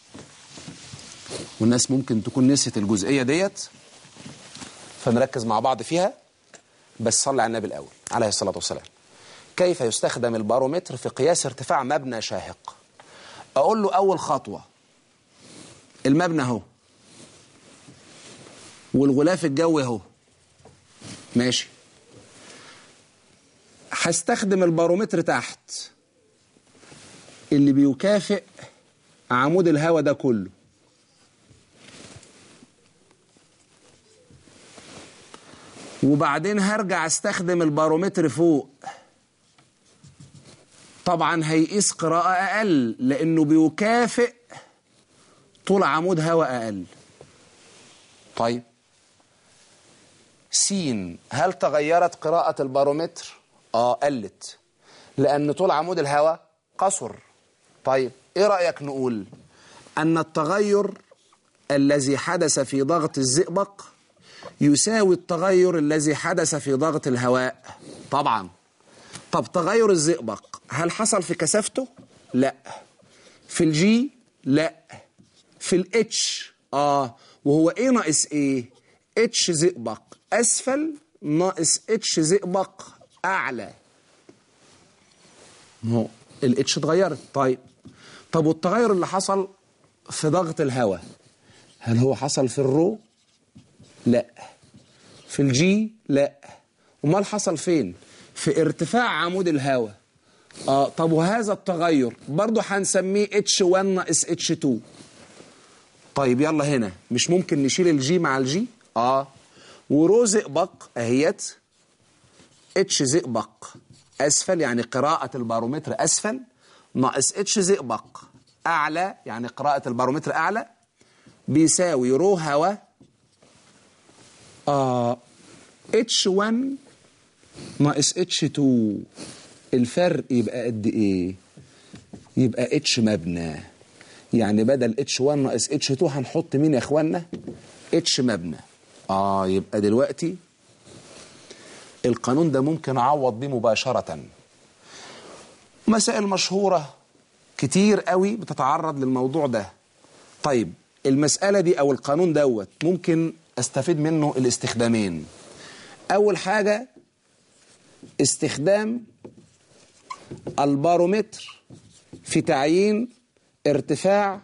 والناس ممكن تكون نسيت الجزئية ديت فنركز مع بعض فيها بس صلي على النبي الأول عليه الصلاة والسلام كيف يستخدم البارومتر في قياس ارتفاع مبنى شاهق أقول له أول خطوة المبنى اهو والغلاف الجوي اهو ماشي هستخدم البارومتر تحت اللي بيكافئ عمود الهواء ده كله وبعدين هرجع استخدم البارومتر فوق طبعا هيقيس قراءة أقل لأنه بيكافئ طول عمود هواء أقل طيب سين هل تغيرت قراءة البارومتر؟ آه قلت لأن طول عمود الهواء قصر طيب إيه رأيك نقول أن التغير الذي حدث في ضغط الزئبق يساوي التغير الذي حدث في ضغط الهواء طبعا طب تغير الزئبق هل حصل في كثافته؟ لا في الجي؟ لا في الاتش اه وهو ايه ناقص ايه اتش زئبق اسفل ناقص اتش زئبق اعلى هو الاتش اتغيرت طيب طب والتغير اللي حصل في ضغط الهواء هل هو حصل في الرو لا في الجي لا امال حصل فين في ارتفاع عمود الهواء اه طب وهذا التغير برضه هنسميه اتش 1 ناقص اتش 2 طيب يلا هنا مش ممكن نشيل الجي مع الجي اه ورو زئبق اهيت اتش زئبق اسفل يعني قراءة البارومتر اسفل ناقص اتش زئبق اعلى يعني قراءة البارومتر اعلى بيساوي رو هوا آه H1 ناقص H2 الفرق يبقى قد ايه يبقى H مبنى يعني بدل H1 ناقص H2 هنحط مين يا اخوانا H مبنى اه يبقى دلوقتي القانون ده ممكن اعوض بيه مباشرة مسائل مشهورة كتير قوي بتتعرض للموضوع ده طيب المسألة دي او القانون دوت ممكن استفيد منه الاستخدامين اول حاجة استخدام البارومتر في تعيين ارتفاع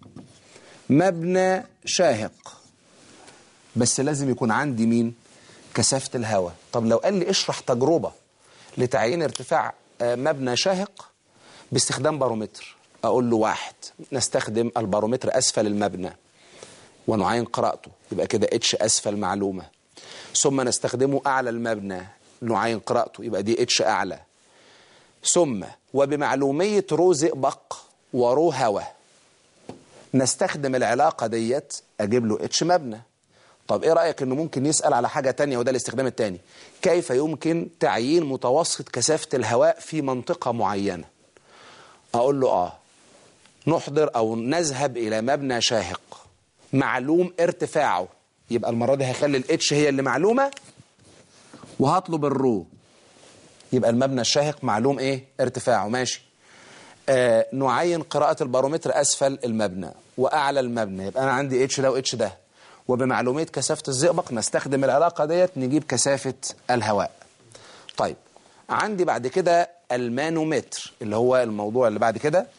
مبنى شاهق بس لازم يكون عندي مين كثافة الهواء طب لو قال لي اشرح تجربة لتعيين ارتفاع مبنى شاهق باستخدام بارومتر اقول له واحد نستخدم البارومتر اسفل المبنى ونعين قراءته يبقى كده اتش اسفل معلومة ثم نستخدمه اعلى المبنى نعين قراءته يبقى دي اتش اعلى ثم وبمعلومية رو زئبق ورو هوا نستخدم العلاقة ديت أجيب له اتش مبنى طب إيه رأيك إنه ممكن يسأل على حاجة تانية وده الاستخدام التاني كيف يمكن تعيين متوسط كثافة الهواء في منطقة معينة أقول له آه نحضر أو نذهب إلى مبنى شاهق معلوم ارتفاعه يبقى المرة دي هخلي الاتش هي اللي معلومة وهطلب الرو يبقى المبنى الشاهق معلوم ايه ارتفاعه ماشي آه نعين قراءة البارومتر أسفل المبنى وأعلى المبنى يبقى أنا عندي اتش ده واتش ده وبمعلومية كثافة الزئبق نستخدم العلاقة ديت نجيب كثافة الهواء طيب عندي بعد كده المانومتر اللي هو الموضوع اللي بعد كده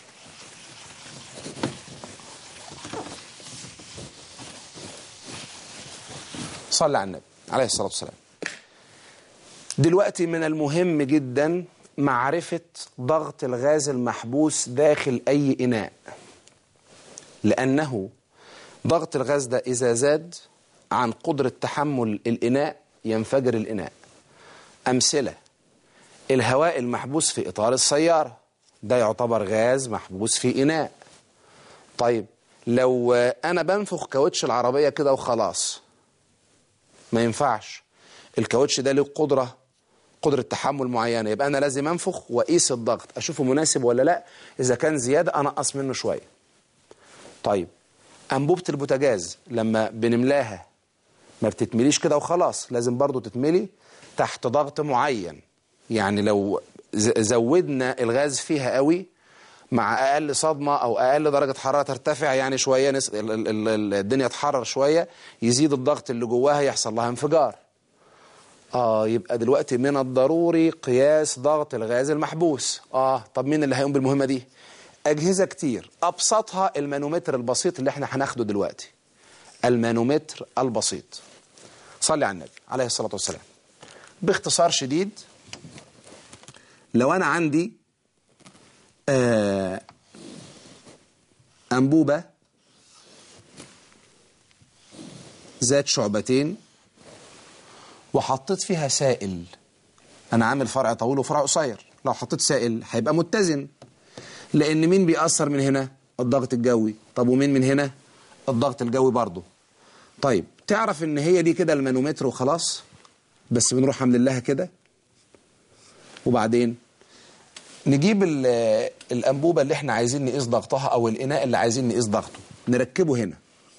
صلى على النبي عليه الصلاة والسلام دلوقتي من المهم جدا معرفة ضغط الغاز المحبوس داخل أي إناء لأنه ضغط الغاز ده إذا زاد عن قدرة تحمل الإناء ينفجر الإناء أمثلة الهواء المحبوس في إطار السيارة ده يعتبر غاز محبوس في إناء طيب لو أنا بنفخ كاوتش العربية كده وخلاص ما ينفعش الكاوتش ده له قدرة قدرة تحمل معينة يبقى أنا لازم أنفخ وأقيس الضغط أشوفه مناسب ولا لا إذا كان زيادة أنقص منه شوية طيب أنبوبة البوتاجاز لما بنملاها ما بتتمليش كده وخلاص لازم برضو تتملي تحت ضغط معين يعني لو زودنا الغاز فيها قوي مع أقل صدمة أو أقل درجة حرارة ترتفع يعني شوية نس... الدنيا تحرر شوية يزيد الضغط اللي جواها يحصل لها انفجار آه يبقى دلوقتي من الضروري قياس ضغط الغاز المحبوس آه طب مين اللي هيقوم بالمهمة دي أجهزة كتير أبسطها المانومتر البسيط اللي احنا هناخده دلوقتي المانومتر البسيط صلي على النبي عليه الصلاة والسلام باختصار شديد لو أنا عندي آه أنبوبة ذات شعبتين وحطيت فيها سائل أنا عامل فرع طويل وفرع قصير لو حطيت سائل هيبقى متزن لأن مين بيأثر من هنا الضغط الجوي طب ومين من هنا الضغط الجوي برضه طيب تعرف ان هي دي كده المانومتر وخلاص بس بنروح عاملين لها كده وبعدين نجيب الأنبوبة اللي احنا عايزين نقيس ضغطها أو الإناء اللي عايزين نقيس ضغطه نركبه هنا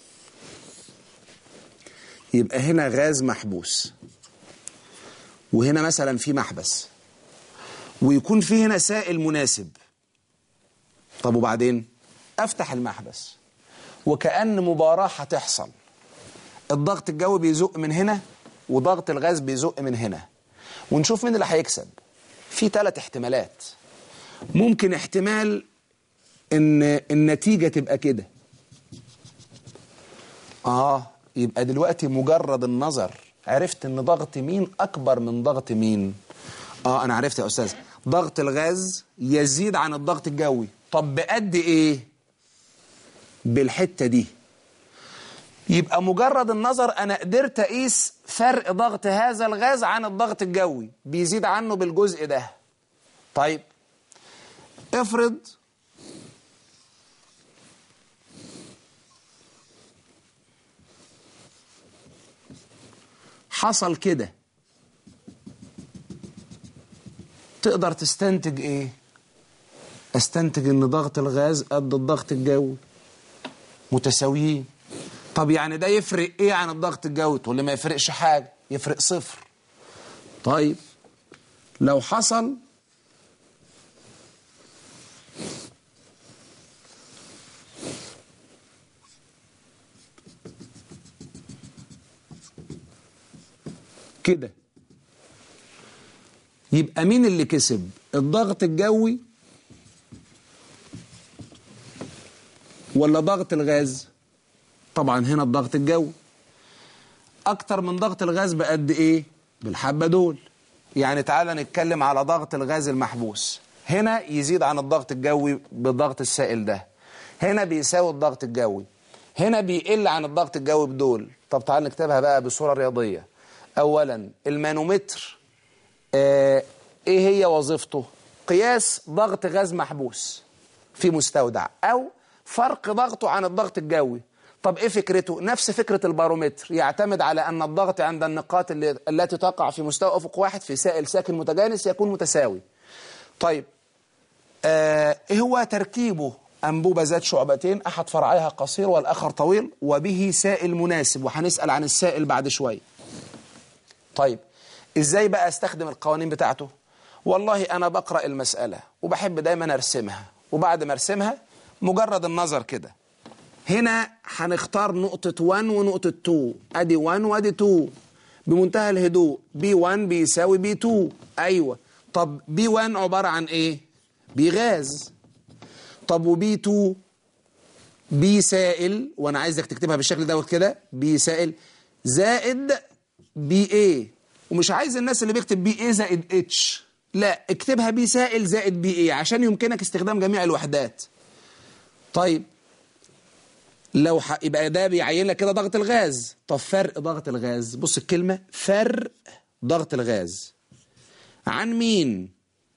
يبقى هنا غاز محبوس وهنا مثلا في محبس ويكون في هنا سائل مناسب طب وبعدين افتح المحبس وكأن مباراة هتحصل الضغط الجوي بيزق من هنا وضغط الغاز بيزق من هنا ونشوف مين اللي هيكسب في ثلاث احتمالات ممكن احتمال ان النتيجة تبقى كده اه يبقى دلوقتي مجرد النظر عرفت ان ضغط مين اكبر من ضغط مين اه انا عرفت يا استاذ ضغط الغاز يزيد عن الضغط الجوي طب بقد ايه بالحتة دي يبقى مجرد النظر انا قدرت اقيس فرق ضغط هذا الغاز عن الضغط الجوي بيزيد عنه بالجزء ده طيب افرض حصل كده تقدر تستنتج ايه استنتج ان ضغط الغاز قد الضغط الجوي متساويين طب يعني ده يفرق ايه عن الضغط الجوي تقول لي ما يفرقش حاجه يفرق صفر طيب لو حصل كده يبقى مين اللي كسب الضغط الجوي ولا ضغط الغاز طبعا هنا الضغط الجوي اكتر من ضغط الغاز بقد ايه بالحبه دول يعني تعالى نتكلم على ضغط الغاز المحبوس هنا يزيد عن الضغط الجوي بالضغط السائل ده هنا بيساوي الضغط الجوي هنا بيقل عن الضغط الجوي بدول طب تعال نكتبها بقى بصوره رياضيه اولا المانومتر آه ايه هي وظيفته قياس ضغط غاز محبوس في مستودع او فرق ضغطه عن الضغط الجوي طب ايه فكرته نفس فكرة البارومتر يعتمد على ان الضغط عند النقاط اللي التي تقع في مستوى افق واحد في سائل ساكن متجانس يكون متساوي طيب آه ايه هو تركيبه انبوبة ذات شعبتين احد فرعيها قصير والاخر طويل وبه سائل مناسب وهنسأل عن السائل بعد شوية طيب ازاي بقى استخدم القوانين بتاعته والله انا بقرأ المسألة وبحب دايما ارسمها وبعد ما ارسمها مجرد النظر كده هنا هنختار نقطة 1 ونقطة 2 ادي 1 وادي 2 بمنتهى الهدوء بي 1 بيساوي بي 2 ايوه طب بي 1 عبارة عن ايه بي غاز طب وبي 2 بي سائل وانا عايزك تكتبها بالشكل دوت كده بي سائل زائد بي ايه ومش عايز الناس اللي بيكتب بي ايه زائد اتش لا اكتبها بي سائل زائد بي ايه عشان يمكنك استخدام جميع الوحدات طيب لو ح... يبقى ده بيعين لك كده ضغط الغاز طب فرق ضغط الغاز بص الكلمة فرق ضغط الغاز عن مين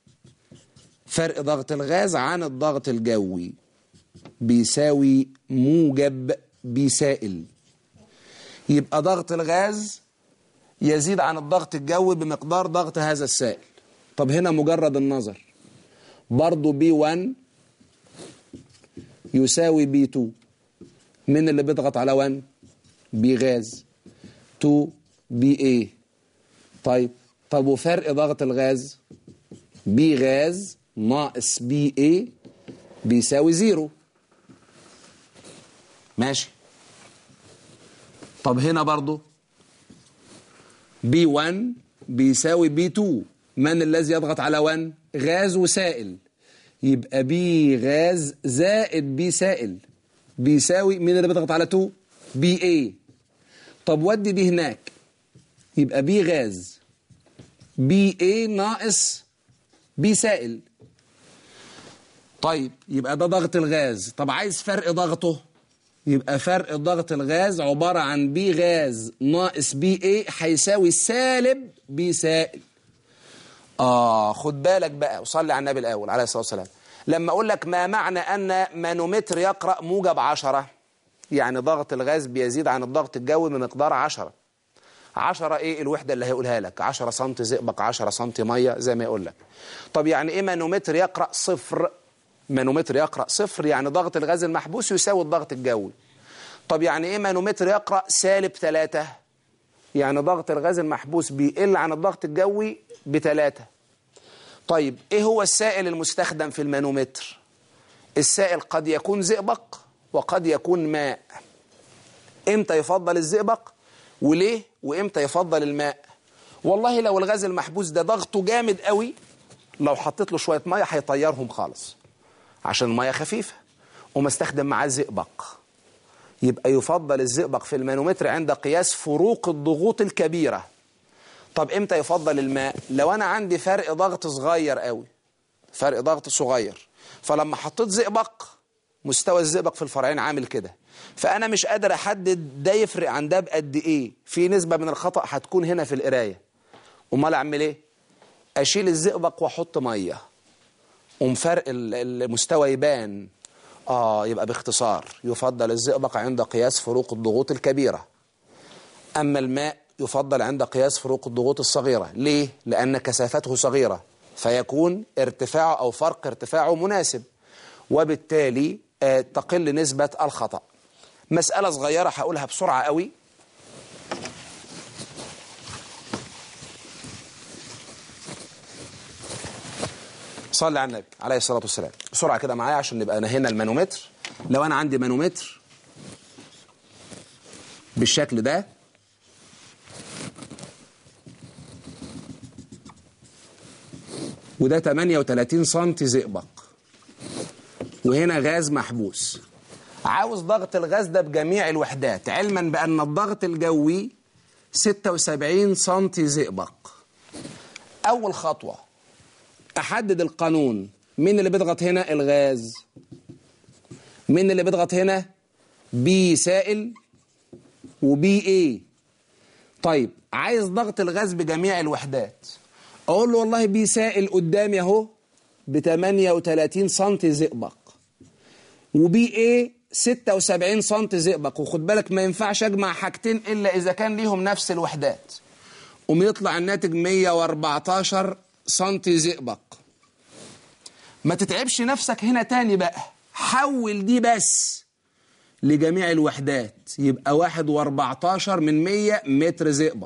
فرق ضغط الغاز عن الضغط الجوي بيساوي موجب بسائل يبقى ضغط الغاز يزيد عن الضغط الجوي بمقدار ضغط هذا السائل طب هنا مجرد النظر برضو بي 1 يساوي بي 2 من اللي بيضغط على 1 بي غاز 2 بي ايه طيب طب وفرق ضغط الغاز بي غاز ناقص بي ايه بيساوي زيرو ماشي طب هنا برضو بي 1 بيساوي بي 2 من الذي يضغط على 1 غاز وسائل يبقى بي غاز زائد بي سائل بيساوي مين اللي بيضغط على 2 بي اي طب ودي دي هناك يبقى بي غاز بي اي ناقص بي سائل طيب يبقى ده ضغط الغاز طب عايز فرق ضغطه يبقى فرق ضغط الغاز عبارة عن بي غاز ناقص بي اي هيساوي سالب بي سائل آه خد بالك بقى وصلي على النبي الأول عليه الصلاة والسلام لما أقول لك ما معنى أن مانومتر يقرأ موجب عشرة يعني ضغط الغاز بيزيد عن الضغط الجوي بمقدار عشرة عشرة ايه الوحدة اللي هيقولها لك عشرة سنتي زئبق عشرة سنتي مية زي ما يقول لك طب يعني ايه مانومتر يقرأ صفر مانومتر يقرأ صفر يعني ضغط الغاز المحبوس يساوي الضغط الجوي طب يعني ايه مانومتر يقرأ سالب ثلاثة يعني ضغط الغاز المحبوس بيقل عن الضغط الجوي بثلاثة طيب ايه هو السائل المستخدم في المانومتر السائل قد يكون زئبق وقد يكون ماء امتى يفضل الزئبق وليه وامتى يفضل الماء والله لو الغاز المحبوس ده ضغطه جامد قوي لو حطيت له شوية مية هيطيرهم خالص عشان المية خفيفة وما استخدم معاه زئبق يبقى يفضل الزئبق في المانومتر عند قياس فروق الضغوط الكبيرة طب امتى يفضل الماء لو انا عندي فرق ضغط صغير قوي فرق ضغط صغير فلما حطيت زئبق مستوى الزئبق في الفرعين عامل كده فانا مش قادر احدد ده يفرق عن ده بقد ايه في نسبة من الخطأ هتكون هنا في القراية امال اعمل ايه اشيل الزئبق واحط ميه قوم فرق المستوى يبان اه يبقى باختصار يفضل الزئبق عند قياس فروق الضغوط الكبيرة اما الماء يفضل عند قياس فروق الضغوط الصغيرة ليه؟ لأن كثافته صغيرة فيكون ارتفاعه أو فرق ارتفاعه مناسب وبالتالي آه، تقل نسبة الخطأ مسألة صغيرة هقولها بسرعة قوي صلي على النبي عليه الصلاة والسلام بسرعة كده معايا عشان نبقى نهينا المانومتر لو أنا عندي مانومتر بالشكل ده وده 38 سم زئبق وهنا غاز محبوس عاوز ضغط الغاز ده بجميع الوحدات علما بأن الضغط الجوي 76 سم زئبق أول خطوة أحدد القانون مين اللي بيضغط هنا الغاز مين اللي بيضغط هنا بي سائل وبي ايه طيب عايز ضغط الغاز بجميع الوحدات اقول له والله بي سائل قدامي اهو ب 38 سم زئبق وبي ايه 76 سم زئبق وخد بالك ما ينفعش اجمع حاجتين الا اذا كان ليهم نفس الوحدات قوم يطلع الناتج 114 سم زئبق ما تتعبش نفسك هنا تاني بقى حول دي بس لجميع الوحدات يبقى واحد واربعتاشر من مية متر زئبق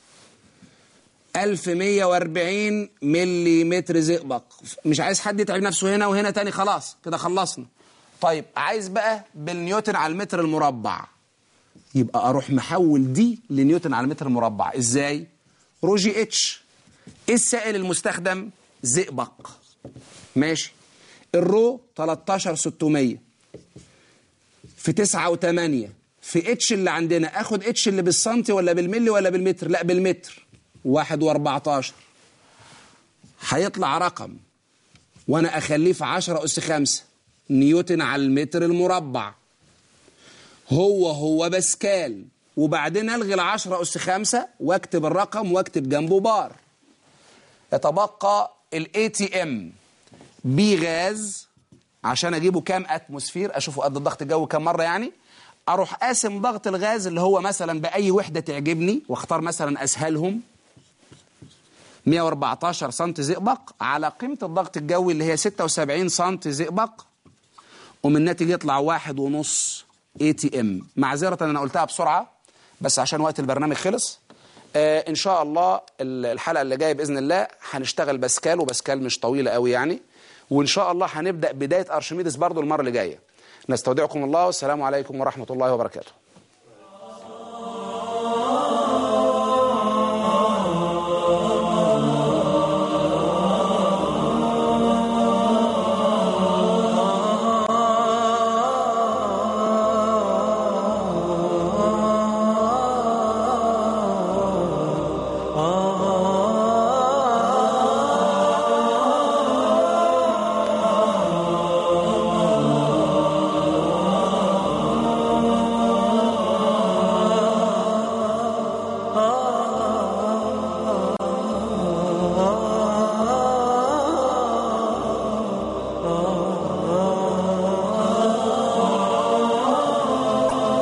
ألف مية واربعين ملي متر زئبق مش عايز حد يتعب نفسه هنا وهنا تاني خلاص كده خلصنا طيب عايز بقى بالنيوتن على المتر المربع يبقى أروح محول دي لنيوتن على المتر المربع إزاي؟ روجي اتش إيه السائل المستخدم؟ زئبق ماشي الرو 13600 في 9 و8 في اتش اللي عندنا اخد اتش اللي بالسنتي ولا بالملي ولا بالمتر لا بالمتر 1 و14 هيطلع رقم وانا اخليه في 10 اس 5 نيوتن على المتر المربع هو هو باسكال وبعدين الغي ال 10 اس 5 واكتب الرقم واكتب جنبه بار يتبقى الاي تي ام بي غاز عشان اجيبه كام اتموسفير اشوفه قد الضغط الجوي كام مره يعني اروح قاسم ضغط الغاز اللي هو مثلا باي وحده تعجبني واختار مثلا اسهلهم 114 سم زئبق على قيمه الضغط الجوي اللي هي 76 سم زئبق ومن الناتج يطلع واحد ونص اي تي ام معذره انا قلتها بسرعه بس عشان وقت البرنامج خلص آه ان شاء الله الحلقه اللي جايه باذن الله هنشتغل باسكال وباسكال مش طويله قوي يعني وإن شاء الله هنبدأ بداية أرشميدس برضو المرة اللي جاية نستودعكم الله والسلام عليكم ورحمة الله وبركاته